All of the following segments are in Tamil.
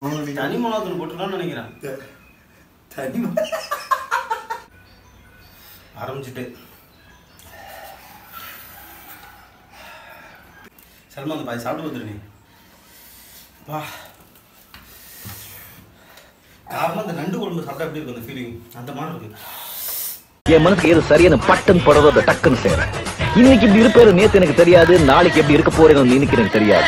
தனி மிளகாத்தூள் போட்டுக்கலாம்னு நினைக்கிறேன் தனி ஆரம்பிச்சுட்டு சல்மா அந்த பாய் சாப்பிட்டு வந்துரு நீ வா காரணம் அந்த நண்டு குழம்பு சாப்பிட்டா எப்படி இருக்கும் அந்த ஃபீலிங் அந்த மாதிரி இருக்கு என் மனசுக்கு எது சரியான பட்டன் படுறதோ அதை டக்குன்னு செய்றேன் இன்னைக்கு இப்படி இருப்பேரு நேத்து எனக்கு தெரியாது நாளைக்கு எப்படி இருக்க போறேன்னு இன்னைக்கு எனக்கு தெரியாது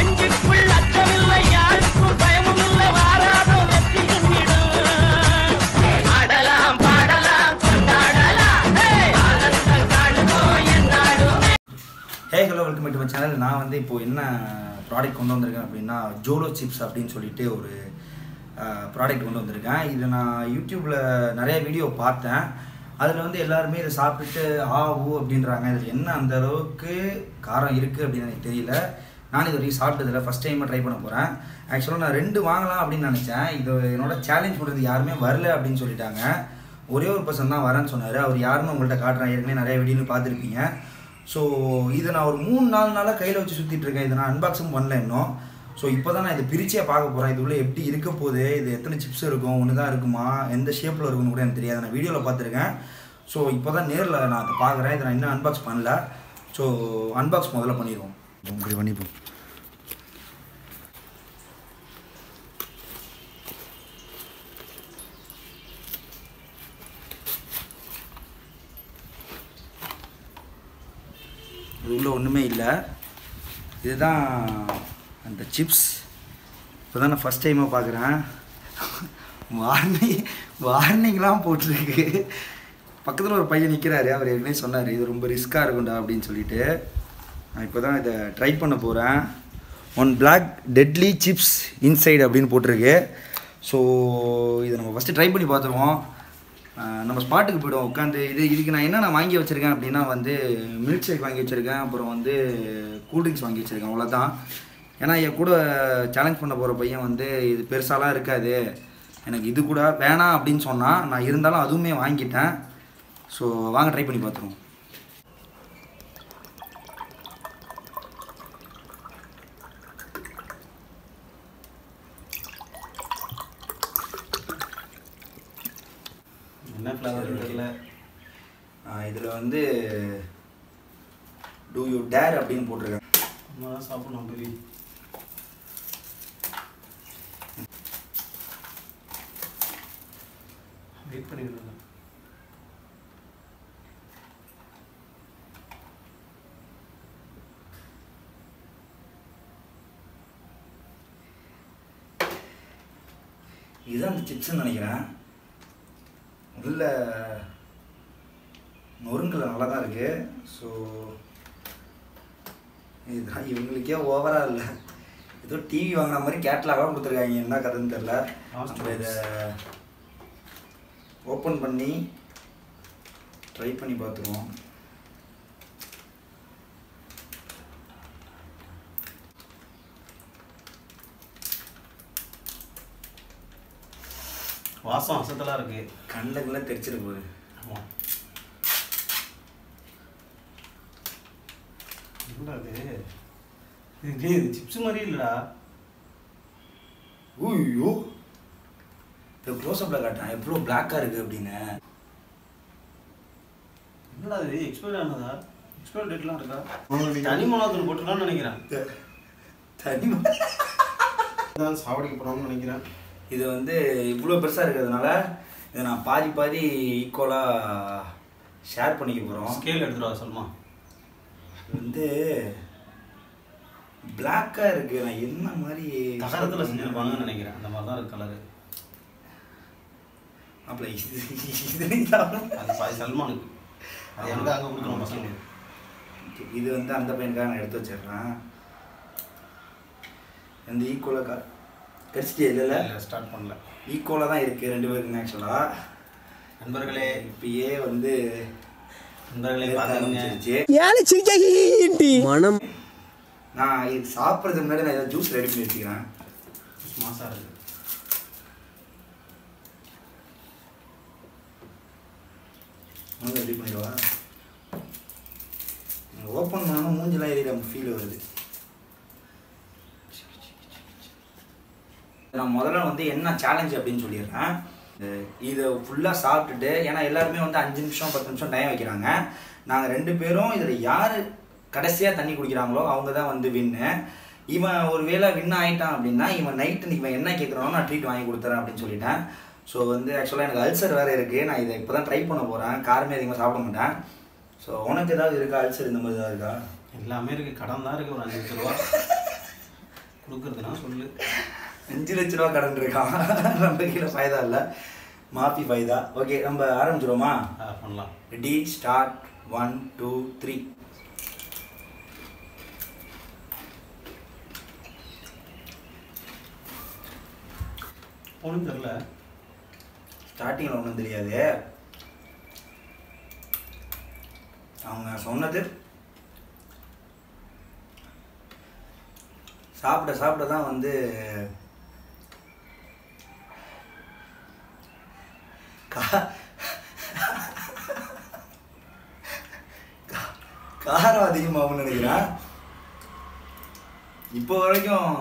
hey hello welcome to my channel நான் வந்து இப்போ என்ன ப்ராடக்ட் கொண்டு வந்திருக்கேன் அப்படின்னா ஜோலோ சிப்ஸ் அப்படின்னு சொல்லிட்டு ஒரு ப்ராடக்ட் கொண்டு வந்திருக்கேன் இது நான் யூடியூப்பில் நிறைய வீடியோ பார்த்தேன் அதில் வந்து எல்லாருமே இதை சாப்பிட்டுட்டு ஆ ஊ அப்படின்றாங்க இதில் என்ன அந்த அளவுக்கு காரம் இருக்குது அப்படின்னு எனக்கு தெரியல நான் இது வரைக்கும் சாப்பிட்டதில்ல ஃபஸ்ட் டைம் ட்ரை பண்ண போகிறேன் ஆக்சுவலாக நான் ரெண்டு வாங்கலாம் அப்படின்னு நினச்சேன் இது என்னோட சேலஞ்ச் பண்ணுறது யாருமே வரல அப்படின்னு சொல்லிட்டாங்க ஒரே ஒரு பர்சன் தான் வரேன்னு சொன்னார் அவர் யாருன்னு உங்கள்கிட்ட காட்டுறேன் ஏற்கனவே நிறைய வீடியோ பார்த்துருப்பீங்க ஸோ இதை நான் ஒரு மூணு நாலு நாளாக கையில் வச்சு சுற்றிட்டு இருக்கேன் இதை நான் அன்பாக்ஸும் பண்ணல இன்னும் ஸோ இப்போ தான் நான் இதை பிரிச்சே பார்க்க போகிறேன் இது உள்ள எப்படி இருக்க போகுது இது எத்தனை சிப்ஸ் இருக்கும் ஒன்று தான் இருக்குமா எந்த ஷேப்பில் இருக்குன்னு கூட எனக்கு தெரியாது நான் வீடியோவில் பார்த்துருக்கேன் ஸோ இப்போ தான் நேரில் நான் அதை பார்க்குறேன் இதை நான் இன்னும் அன்பாக்ஸ் பண்ணல ஸோ அன்பாக்ஸ் முதல்ல பண்ணிடுவோம் இப்படி பண்ணிப்போம் இது உள்ள ஒன்றுமே இல்லை இதுதான் அந்த சிப்ஸ் இப்போ தான் நான் ஃபஸ்ட் டைமாக பார்க்குறேன் வார்னிங் வார்னிங்லாம் போட்டிருக்கு பக்கத்தில் ஒரு பையன் நிற்கிறாரு அவர் ஏற்கனவே சொன்னார் இது ரொம்ப ரிஸ்க்காக இருக்கும்டா அப்படின்னு சொல்லிட்டு நான் இப்போ தான் இதை ட்ரை பண்ண போகிறேன் one black deadly chips inside அப்படின்னு போட்டிருக்கு ஸோ இதை நம்ம ஃபஸ்ட்டு ட்ரை பண்ணி பார்த்துருவோம் ஆஹ் நம்ம ஸ்பாட்டுக்கு போய்டுவோம் உட்காந்து இது இதுக்கு நான் என்ன நான் வாங்கி வச்சுருக்கேன் அப்படின்னா வந்து மில்க் ஷேக் வாங்கி வச்சுருக்கேன் அப்புறம் வந்து கூல்ட்ரிங்க்ஸ் வாங்கி வச்சுருக்கேன் அவ்வளோதான் ஏன்னா என் கூட சேலஞ்ச் பண்ண போகிற பையன் வந்து இது பெருசாலாம் இருக்காது எனக்கு இது கூட வேணாம் அப்படின்னு சொன்னால் நான் இருந்தாலும் அதுவுமே வாங்கிட்டேன் ஸோ வாங்க ட்ரை பண்ணி பார்த்துருவோம் என்ன ஃப்ளவர் தெரியல இதில் வந்து டூ யூ டேர் அப்படின்னு போட்டிருக்கேன் நம்ம தான் சாப்பிடணும் பெரிய வெயிட் பண்ணிட்டு இருக்கேன் இதுதான் அந்த சிப்ஸ்ன்னு நினைக்கிறேன் உள்ள நொறுங்கல் நல்லா தான் இருக்குது ஸோ இதுதான் இவங்களுக்கே ஓவராக இல்லை ஏதோ டிவி வாங்கின மாதிரி கேட்லாகாக கொடுத்துருக்காங்க என்ன கதைன்னு தெரில Last நம்ம இதை box. ஓப்பன் பண்ணி ட்ரை பண்ணி பார்த்துருவோம் வாசம் அசத்தலாம் இருக்கு கண்ணுக்குள்ளே தெரிச்சிட போகுது ஆமாம் என்னடா இது இது டேய், இது சிப்ஸ் மாதிரி இல்லடா ஐயோ இப்போ க்ளோஸ்அப்பில் காட்டுறேன் எவ்வளோ பிளாக்காக இருக்குது அப்படின்னு என்னடா இது எக்ஸ்பைர் ஆனதா எக்ஸ்பைர் டேட்லாம் இருக்கா தனி மிளகாத்தூள் போட்டுக்கலாம்னு நினைக்கிறேன் தனி அதான் சாவடிக்க போனோம்னு நினைக்கிறேன் இது வந்து இவ்வளோ பெருசாக இருக்கிறதுனால இதை நான் பாதி பாதி ஈக்குவலாக ஷேர் பண்ணிக்க போகிறோம் ஸ்கேல் எடுத்துட்டு வா சொல்மா வந்து பிளாக்காக இருக்குது நான் என்ன மாதிரி தகரத்தில் செஞ்சிருப்பாங்கன்னு நினைக்கிறேன் அந்த மாதிரி தான் இருக்கு கலரு அப்பல இது இது இல்லாம- அது பாய் சல்மானுக்கு அது எனக்கு அங்கே கொடுத்துருவோம் பசங்களுக்கு இது வந்து அந்த பையனுக்காக நான் எடுத்து வச்சிடுறேன் இந்த ஈக்குவலாக கா கடிச்சிட்டே இல்லை இல்லை ஸ்டார்ட் பண்ணல ஈக்குவலாக தான் இருக்குது ரெண்டு பேருக்குமே ஆக்சுவலாக நண்பர்களே இப்பயே வந்து நண்பர்களே பேச பார்த்துருங்க ஆரம்பிச்சிருச்சு. மனம் நான் இது சாப்பிட்றதுக்கு முன்னாடி நான் ஏதாவது ஜூஸ் ரெடி பண்ணி வச்சுக்கிறேன் மாசா இருக்கு வந்து ரெடி பண்ணிடுவா ஓப்பன் பண்ணணும் மூஞ்செல்லாம் எரியிற ஃபீல் வருது நான் முதல்ல வந்து என்ன சேலஞ்ச் அப்படின்னு சொல்லிடுறேன் இது- இதை ஃபுல்லாக சாப்பிட்டுட்டு ஏன்னா எல்லாருமே வந்து அஞ்சு நிமிஷம் பத்து நிமிஷம் டைம் வைக்கிறாங்க நாங்கள் ரெண்டு பேரும் இதில் யார் கடைசியாக தண்ணி குடிக்கிறாங்களோ அவங்க தான் வந்து வின்னு இவன் ஒரு வேளை வின் ஆயிட்டான் அப்படின்னா இவன் நைட்டு இவன் என்ன கேட்குறானோ நான் ட்ரீட் வாங்கி கொடுத்துறேன் அப்படின்னு சொல்லிட்டேன் ஸோ வந்து ஆக்சுவலாக எனக்கு அல்சர் வேறு இருக்குது நான் இதை இப்போ தான் ட்ரை பண்ண போகிறேன் காரமே அதிகமாக சாப்பிட மாட்டேன் ஸோ உனக்கு ஏதாவது இருக்கா அல்சர் இந்த மாதிரி தான் இருக்கா எல்லாமே இருக்கு கடன் தான் இருக்கு ஒரு அஞ்சு லட்ச ரூபா கொடுக்கறதுனா சொல்லு அஞ்சு லட்ச ரூபா கடன் இருக்கான் நம்ம கீழே ஃபைதா இல்லை மாஃபி ஃபைதா ஓகே நம்ம ஆரம்பிச்சிருவோமா ஆ, பண்ணலாம் ready start one two three ஒன்றும் தெரில ஸ்டார்டிங்கில் ஒன்றும் தெரியாது அவங்க சொன்னது சாப்பிட சாப்பிட தான் வந்து கா- கா- காரம் அதிகமாகும்னு நினைக்கிறேன் இப்போ வரைக்கும்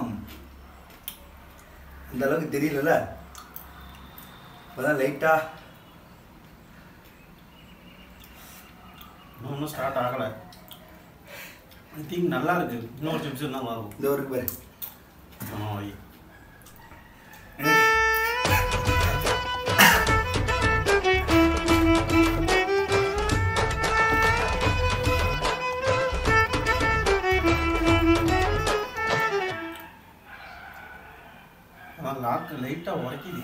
இந்த அளவுக்கு தெரியலல்ல இப்போதான் லைட்டா இன்னும் ஒன்றும் ஸ்டார்ட் ஆகலை ஐ திங்க் நல்லா இருக்கு இன்னொரு சிப்ஸ் இருந்தால் வரும் இந்த ஒரு பாரு ஆ வை. அதான் லாக்கு லைட்டாக உரைக்குது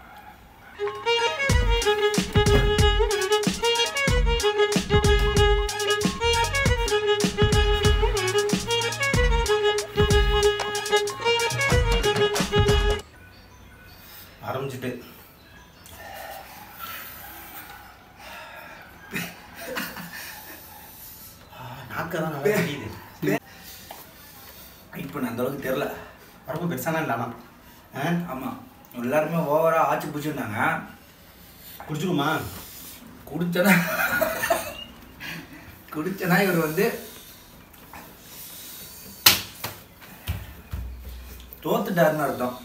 ஆரம்பிச்சுட்டு நாக்க தான் நல்லா தெரியுது வெயிட் பண்ண அந்த அளவுக்கு தெரில ரொம்ப பெருசானா இல்லை ஆனால் ஆ ஆமாம் எல்லாருமே ஓவராக ஆச்சு பிடிச்சிருந்தாங்க குடிச்சிருமா குடிச்சனா குடிச்சனா இவர் வந்து தோத்துட்டாருன்னு அர்த்தம்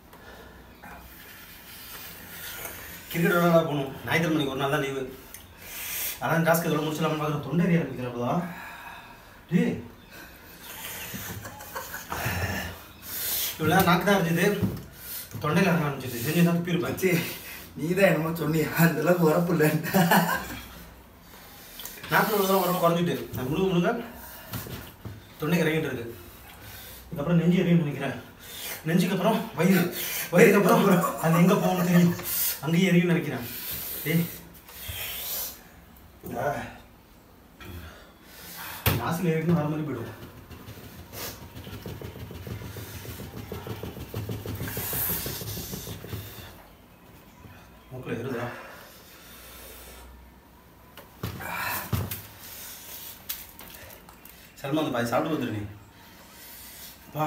கிரிக்கெட் விளையாட போகணும் ஞாயிற்றுக்கிழமை மணிக்கு ஒரு நாள் தான் லீவு அதான் டாஸ்க் இதோட முடிச்சலாம்னு பார்க்குற தொண்டை ஏரியா இருக்கிறப்பதா டேய் இவ்வளோ நாக்கு தான் இருந்துச்சு தொண்டையில் இறங்க ஆரம்பிச்சிது செஞ்சு தான் துப்பியிருப்பேன் வச்சு நீ தான் என்னமோ சொன்னியா அந்த அளவுக்கு உரப்பு இல்லை நாட்டில் உள்ள உடம்பு குறைஞ்சிட்டு நான் முழுங்க முழுங்க தொண்டைக்கு இறங்கிட்டு இருக்கு இதுக்கப்புறம் நெஞ்சு எரியும் நினைக்கிறேன் நெஞ்சுக்கு அப்புறம் வயிறு வயிறுக்கு அப்புறம் அது எங்கே போகணும்னு தெரியும் அங்கேயும் எரியும் நினைக்கிறேன் டேய் நாசில் எரிக்கும் வர மாதிரி போயிடும் மூக்கில் எருதா சல்மான் அந்த பாய் சாப்பிட்டு வந்துரு நீ வா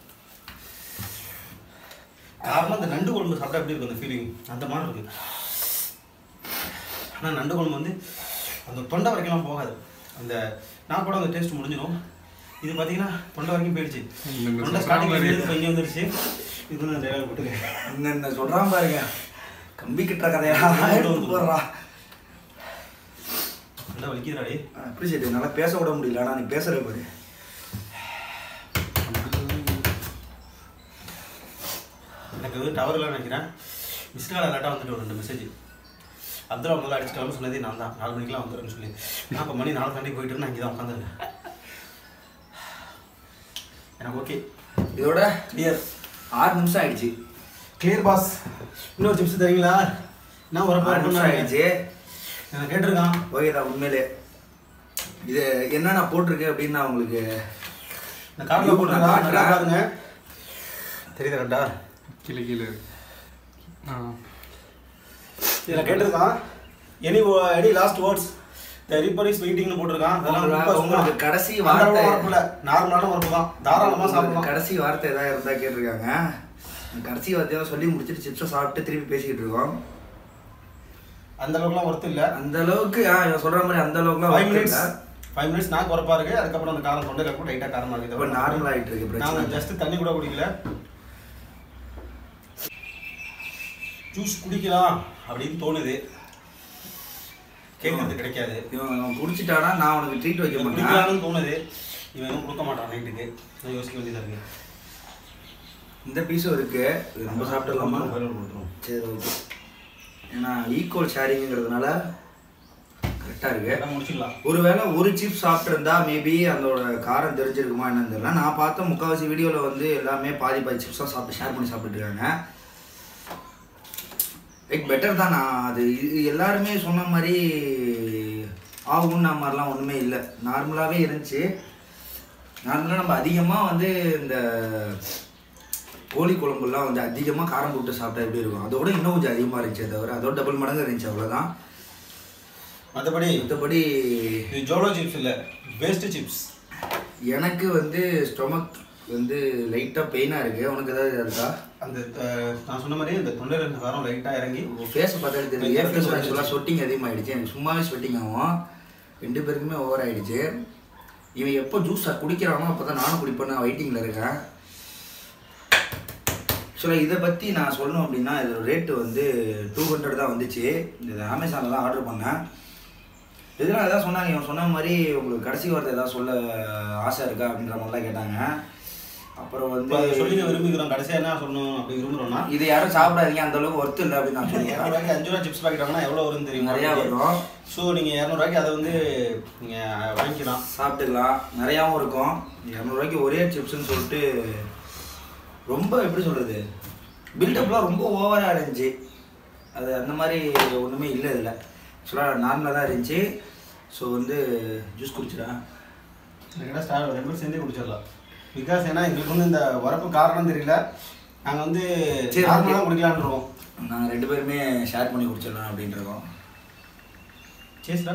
காரணம் அந்த நண்டு குழம்பு சாப்பிட்டா எப்படி இருக்கும் அந்த ஃபீலிங் அந்த மாதிரி இருக்கு ஆனால் நண்டு குழம்பு வந்து அந்த தொண்டை வரைக்கும்லாம் போகாது அந்த நான் கூட அந்த டேஸ்ட் முடிஞ்சிடும் இது பார்த்தீங்கன்னா தொண்டை வரைக்கும் போயிடுச்சு நீங்க தொண்டை சொல்ற ஸ்டார்டிங் மாதிரி. இப்போ இங்கே வந்துருச்சு இது வந்து டைலாக் போட்டுருக்கேன் என்னென்ன சொல்கிறான் பாருங்க கம்பி கிட்ட கதையா எடுத்து போடுறான் நல்லா வலிக்குதுடாடி அப்ரிஷியேட் என்னால் பேச விட முடியல ஆனால் நீ பேசுகிற பாரு எனக்கு வந்து டவரில் நினைக்கிறேன் மிஸ்டு கால் அலர்ட்டாக வந்துட்டு ஒரு ரெண்டு மெசேஜ் அப்துல்லா முதல்ல அடிச்சுட்டு சொன்னதே நான் தான் நாலு மணிக்கெலாம் வந்துடுறேன்னு சொல்லி நான் இப்போ மணி நாலு தாண்டி போயிட்டு நான் இங்கே தான் உட்காந்துருக்கேன் எனக்கு ஓகே இதோட கிளியர் ஆறு நிமிஷம் ஆயிடுச்சு கிளியர் பாஸ் இன்னொரு சிப்ஸ் தரீங்களா என்ன ஒரு ஆறு நிமிஷம் ஆயிடுச்சு எனக்கு கேட்டிருக்கான் ஓகே தான் உண்மையிலே இது என்னென்ன போட்டிருக்கு அப்படின்னு நான் உங்களுக்கு இந்த கார்டில் போட்டுருக்கா நல்லா பாருங்க தெரியுதா கரெக்டா கீழே கீழே ஆ இதில் கேட்டிருக்கான் any any last words the ripper is வெயிட்டிங்னு போட்டிருக்கான் அதெல்லாம் உங்களுக்கு- ரொம்ப உங்களுக்கு சும்மா. கடைசி அந்த வார்த்தை- அளவு உரப்பு இல்ல. நார்மலான உரப்பு தான் தாராளமாக உங்களுக்கு சாப்பிடலாம் கடைசி வார்த்தை ஏதாவது இருந்தா கேட்டிருக்காங்க கடைசி வார்த்தையாக சொல்லி முடிச்சுட்டு சிப்ஸை சாப்பிட்டு திருப்பி பேசிக்கிட்டு இருக்கோம் அந்த அளவுக்குலாம் ஒர்த்து இல்லை அந்த அளவுக்கு ஆ இவன் சொல்ற மாதிரி அந்த அளவுக்குலாம் ஃபைவ் worth மினிட்ஸ் இல்ல. ஃபைவ் மினிட்ஸ் நான் குறப்பா இருக்கு அதுக்கப்புறம் அந்த காரம் தொண்டை கப்பு டைட்டாக காரமாக இப்போ நார்மல் ஆயிட்டு இருக்கு நான் பிரச்சனை ஜஸ்ட் தண்ணி கூட குடிக்கல ஜூஸ் குடிக்கலாம் அப்படின்னு தோணுது கேட்கறது கிடைக்காது இவன் இவன் குடிச்சிட்டானா நான் உனக்கு ட்ரீட் வைக்க மாட்டேன் குடிக்கலாம்னு தோணுது இவன் எதுவும் கொடுக்க மாட்டான் நைட்டுக்கு நான் யோசிக்க வேண்டியதாக இருக்கு இந்த பீஸும் இருக்கு இது நம்ம சாப்பிட்டுடலாமா பதில் கொடுத்துருவோம் சரி ஓகே ஏன்னா ஈக்குவல் ஷேரிங்கிறதுனால கரெக்டாக இருக்கு எல்லாம் முடிச்சிடலாம் ஒருவேளை ஒரு சிப்ஸ் சாப்பிட்ருந்தா மேபி அதோட காரம் தெரிஞ்சிருக்குமா என்னன்னு தெரியல நான் பார்த்த முக்கால்வாசி வீடியோவில் வந்து எல்லாமே பாதி பாதி சிப்ஸ் தான் சாப்பிட்டு ஷேர் பண்ணி சாப்பிட்டுட்டு இருக்காங்க லைக் பெட்டர் தான் நான் அது இது எல்லாருமே சொன்ன மாதிரி ஆகும்னா மாதிரிலாம் ஒன்றுமே இல்லை நார்மலாகவே இருந்துச்சு நார்மலாக நம்ம அதிகமாக வந்து இந்த கோழி குழம்புலாம் வந்து அதிகமாக காரம் போட்டு சாப்பிட்டா எப்படி இருக்கும் அதோட இன்னும் கொஞ்சம் அதிகமாக இருந்துச்சு தவிர அதோட டபுள் மடங்கு இருந்துச்சு அவ்வளோதான் மற்றபடி மற்றபடி இது ஜோலோ சிப்ஸ் இல்லை வேஸ்ட் சிப்ஸ் எனக்கு வந்து ஸ்டொமக் வந்து லைட்டாக பெயினாக இருக்குது உனக்கு ஏதாவது இருக்கா அந்த அஹ், நான் சொன்ன மாதிரி இந்த தொண்டையில் இருந்த காரம் லைட்டாக இறங்கி ஃபேஸ் பார்த்தாலே தெரியும் ஏன் ஃபேஸ் ஆக்சுவலாக ஸ்வெட்டிங் அதிகமாகிடுச்சு எனக்கு சும்மாவே ஸ்வெட்டிங் ஆகும் ரெண்டு பேருக்குமே ஓவர் ஆயிடுச்சு இவன் எப்போ ஜூஸ் குடிக்கிறானோ அப்போ தான் நானும் குடிப்பேன் நான் வெயிட்டிங்கில் இருக்கேன் ஆக்சுவலாக இதை பற்றி நான் சொல்லணும் அப்படின்னா இதோட ரேட்டு வந்து டூ ஹண்ட்ரட் தான் வந்துச்சு இது அமேசானில் தான் ஆர்டர் பண்ணேன் இதெல்லாம் எதாவது சொன்னாங்க இவன் சொன்ன மாதிரி உங்களுக்கு கடைசி வார்த்தை ஏதாவது சொல்ல ஆசை இருக்கா அப்படின்ற மாதிரிலாம் கேட்டாங்க அப்புறம் இப்போ அதை சொல்லி வந்து விரும்புகிறோம் கடைசியாக என்ன சொல்லணும் அப்படி விரும்புகிறோம்னா இது யாரும் சாப்பிடாதீங்க அந்த அளவுக்கு ஒர்த்து இல்லை அப்படின்னு நான் சொல்லிடுறேன் இரநூறுவாய்க்கு அஞ்சு ரூபா சிப்ஸ் பாக்கெட் வாங்கினா எவ்வளோ வரும்னு தெரியும் நிறையா வரும் ஸோ நீங்கள் இரநூறுவாய்க்கு அதை வந்து நீங்கள் வாங்கிக்கலாம் சாப்பிட்டுக்கலாம் நிறையாவும் இருக்கும் இரநூறுவாய்க்கு ஒரே சிப்ஸ்னு சொல்லிட்டு ரொம்ப எப்படி சொல்கிறது பில்டப்லாம் ரொம்ப ஓவராக இருந்துச்சு அது அந்த மாதிரி ஒன்றுமே இல்லை இதில் ஆக்சுவலாக நார்மலாக தான் இருந்துச்சு ஸோ வந்து ஜூஸ் குடிச்சிடேன் எனக்கு ஸ்டார் ரெண்டு பேரும் சேர்ந்தே குடிச்சிடலாம் பிகாஸ் ஏன்னா எங்களுக்கு வந்து இந்த உரப்பு காரணம் தெரியல நாங்கள் வந்து சரி, நார்மலாக okay. குடிக்கலான்னு இருக்கோம் நாங்கள் ரெண்டு பேருமே ஷேர் பண்ணி குடிச்சிடலாம் அப்படின்ட்டு இருக்கோம் சேஸ்டா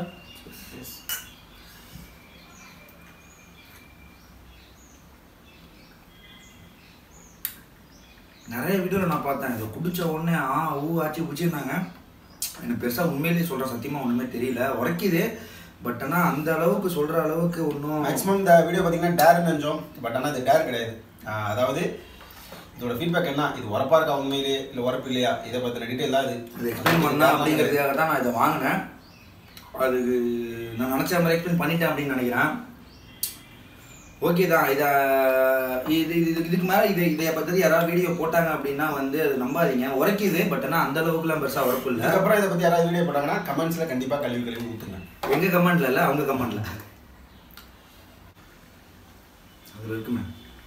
நிறைய வீடியோவில் நான் பார்த்தேன் இதை குடிச்ச உடனே ஆ ஊ ஆச்சு குடிச்சிருந்தாங்க எனக்கு பெருசாக உண்மையிலேயே சொல்கிறேன் சத்தியமாக ஒன்றுமே தெரியல உரைக்குது பட் ஆனால் அந்த அளவுக்கு சொல்கிற அளவுக்கு ஒன்றும் மேக்ஸிமம் இந்த வீடியோ பார்த்தீங்கன்னா டேர் நினைச்சோம் பட் ஆனால் இது டேர் கிடையாது ஆஹ் அதாவது இதோட ஃபீட்பேக் என்ன இது உரப்பா இருக்கா உண்மையிலே இல்லை உரப்பு இல்லையா இதை பற்றின டீட்டெயில் தான் இது இது எக்ஸ்பிளைன் பண்ணா அப்படிங்கிறதுக்காக தான் நான் இதை வாங்கினேன் அதுக்கு நான் நினச்ச மாதிரி எக்ஸ்பிளைன் பண்ணிட்டேன் அப்படின்னு நினைக்கிறேன் ஓகே தான் இதை இது இது இது- இதுக்கு மேலே இது இதை பற்றி யாராவது வீடியோ போட்டாங்க அப்படின்னா வந்து அது நம்பாதீங்க உரைக்குது பட் ஆனால் அந்த அளவுக்குலாம் பெருசாக உரப்பு இல்லை இதுக்கப்புறம் இதை பற்றி யாராவது வீடியோ போட்டாங்கன்னா கமெண்ட்ஸில் கண்டிப்பாக கல்வி கல்வி ஊற்றுங்க எங்க கமெண்ட்ல இல்ல அவங்க கமெண்ட்ல அதுல இருக்குமே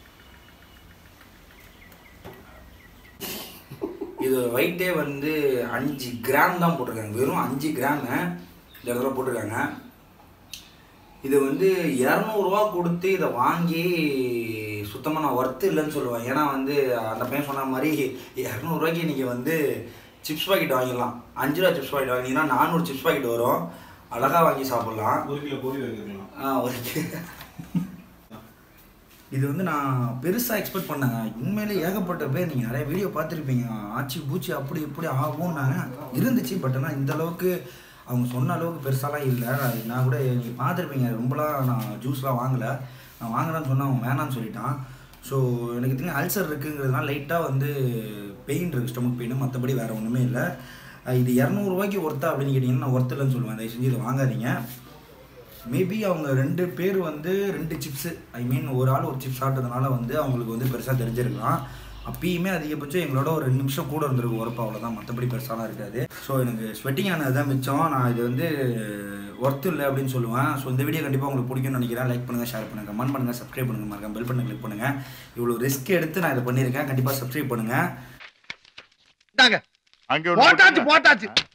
இது வெயிட்டே வந்து அஞ்சு கிராம் தான் போட்டிருக்காங்க வெறும் அஞ்சு கிராமு இந்த இடத்துல போட்டிருக்காங்க இது வந்து இரநூறுவா கொடுத்து இதை வாங்கி சுத்தமாக நான் ஒர்த்து இல்லைன்னு சொல்லுவேன் ஏன்னா வந்து அந்த பையன் சொன்ன மாதிரி இரநூறுவாய்க்கு நீங்கள் வந்து சிப்ஸ் பாக்கெட் வாங்கிடலாம் அஞ்சு ரூபா சிப்ஸ் பாக்கெட் வாங்கினீங்கன்னா நானூறு சிப்ஸ் பாக்கெட் வரும் அழகாக வாங்கி சாப்பிட்லாம் ஒரு கிலோ பொரி வாங்கிக்கலாம் ஆ ஓகே இது வந்து நான் பெருசாக எக்ஸ்பெக்ட் பண்ணேங்க உண்மையிலே ஏகப்பட்ட பேர் நீங்கள் நிறைய வீடியோ பார்த்துருப்பீங்க ஆச்சி பூச்சி அப்படி இப்படி ஆகும்னாங்க இருந்துச்சு பட் ஆனால் இந்த அளவுக்கு அவங்க சொன்ன அளவுக்கு பெருசாலாம் இல்லை நான் நான் கூட நீங்கள் பார்த்துருப்பீங்க ரொம்பலாம் நான் ஜூஸ்லாம் வாங்கலை நான் வாங்கினேன்னு சொன்னால் அவன் வேணான்னு சொல்லிட்டான் ஸோ எனக்கு தெரியும் அல்சர் இருக்குங்கிறதுனால லைட்டாக வந்து பெயின் இருக்குது ஸ்டொமக் பெயின் மற்றபடி வேறு ஒன்றுமே இல்லை அஹ் இது இரநூறுவாய்க்கு ஒர்த்தா அப்படின்னு கேட்டிங்கன்னா நான் ஒர்த்து இல்லைன்னு சொல்லுவேன் தயவு செஞ்சு இதை வாங்காதீங்க மேபி அவங்க ரெண்டு பேர் வந்து ரெண்டு சிப்ஸு ஐ மீன் ஒரு ஆள் ஒரு சிப்ஸ் சாப்பிட்டதுனால வந்து அவங்களுக்கு வந்து பெருசாக தெரிஞ்சிருக்கலாம் அப்பயுமே அதிகபட்சம் எங்களோட ஒரு ரெண்டு நிமிஷம் கூட இருந்திருக்கும் உரப்பு அவ்வளோதான் மற்றபடி பெருசாலாம் இருக்காது ஸோ எனக்கு ஸ்வெட்டிங் ஆனது தான் மிச்சம் நான் இது வந்து ஒர்த்து இல்லை அப்படின்னு சொல்லுவேன் ஸோ இந்த வீடியோ கண்டிப்பாக உங்களுக்கு பிடிக்கும்னு நினைக்கிறேன் லைக் பண்ணுங்கள் ஷேர் பண்ணுங்கள் கமெண்ட் பண்ணுங்கள் சப்ஸ்கிரைப் பண்ணுங்கள் மறக்காம பெல் பண்ண கிளிக் பண்ணுங்கள் இவ்வளோ ரிஸ்க் எடுத்து நான் இதை பண்ணியிருக்கேன் கண்டிப்பாக சப்ஸ்கிரைப் பண்ணுங்கள் அங்க போட்டாச்சு போட்டாச்சு